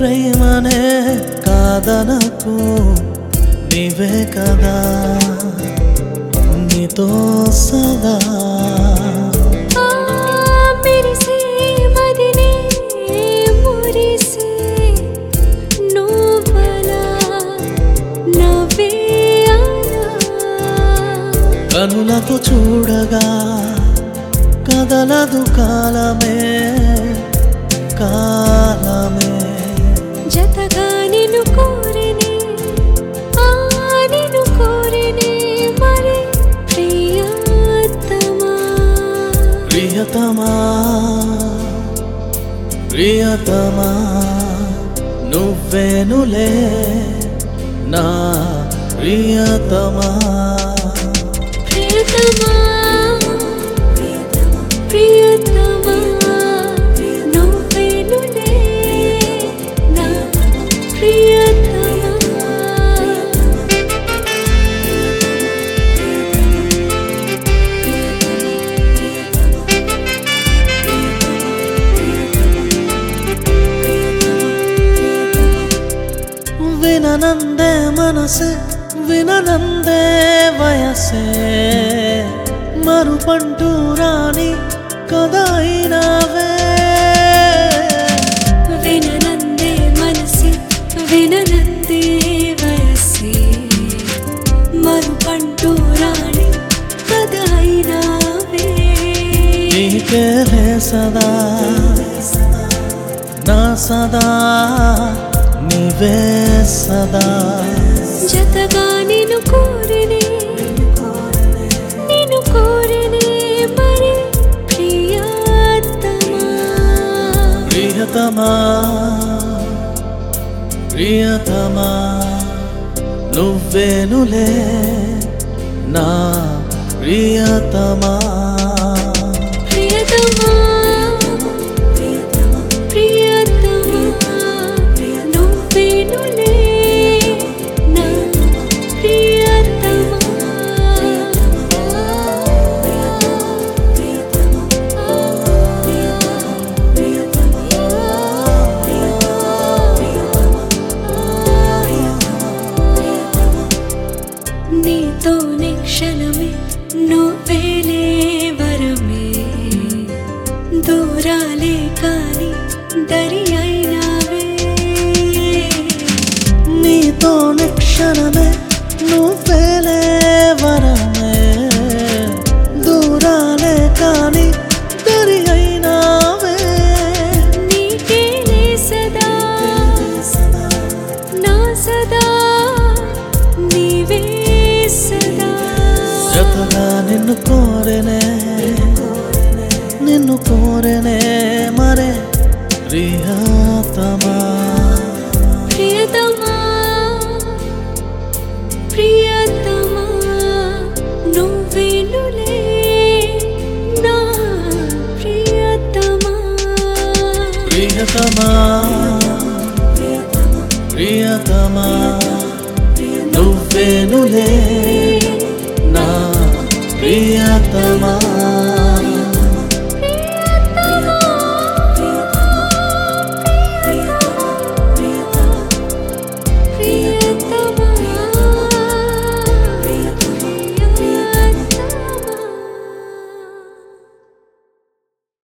ప్రేమనే కాదనకు నీవే కదా నీతో సదా ఆ మెరిసే మదినే మురిసే నువ్వలా నవ్వే అలా కనులతో చూడగా కదలదు కాలమే కాలమే జతగా నిన్ను కోరినే ఆ నిన్ను కోరినే మరి ప్రియతమా ప్రియతమా ప్రియతమా నువ్వేనులే నా ప్రియతమా ప్రియతమా ప్రియతమా నువ్వేనులే నా ప్రియతమా విననందే మనసే విననందే వయసే మరుపంటూ రాని కదైనవే విననందే మనసి విననందే వయసి మరుపంటూ రాణి కదైనావే నీకేలే సదా నా సదా నీవే సదా జతగా నిన్ను కోరినే నిన్ను కోరినే మరి ప్రియతమా ప్రియతమా ప్రియతమా నువ్వేనులే నా ప్రియతమా ప్రియతమా ప్రియతమా నువ్వేనులే నా నీతోనే క్షణమే నువ్వేలే వరమే దూరాలే కాని దరి అయినావే నీతో క్షణమే నువ్వేలే వరమే దూరాలే కాని దరి అయినావే నీకేలే సదా నా సదా నీవే సదా జతగా నిన్ను కోరెనే నిన్ను కోరెనే మరే ప్రియతమా ప్రియతమా ప్రియతమా నువ్వేనులే నా ప్రియతమా ప్రియతమా ప్రియతమా నువ్వేనులే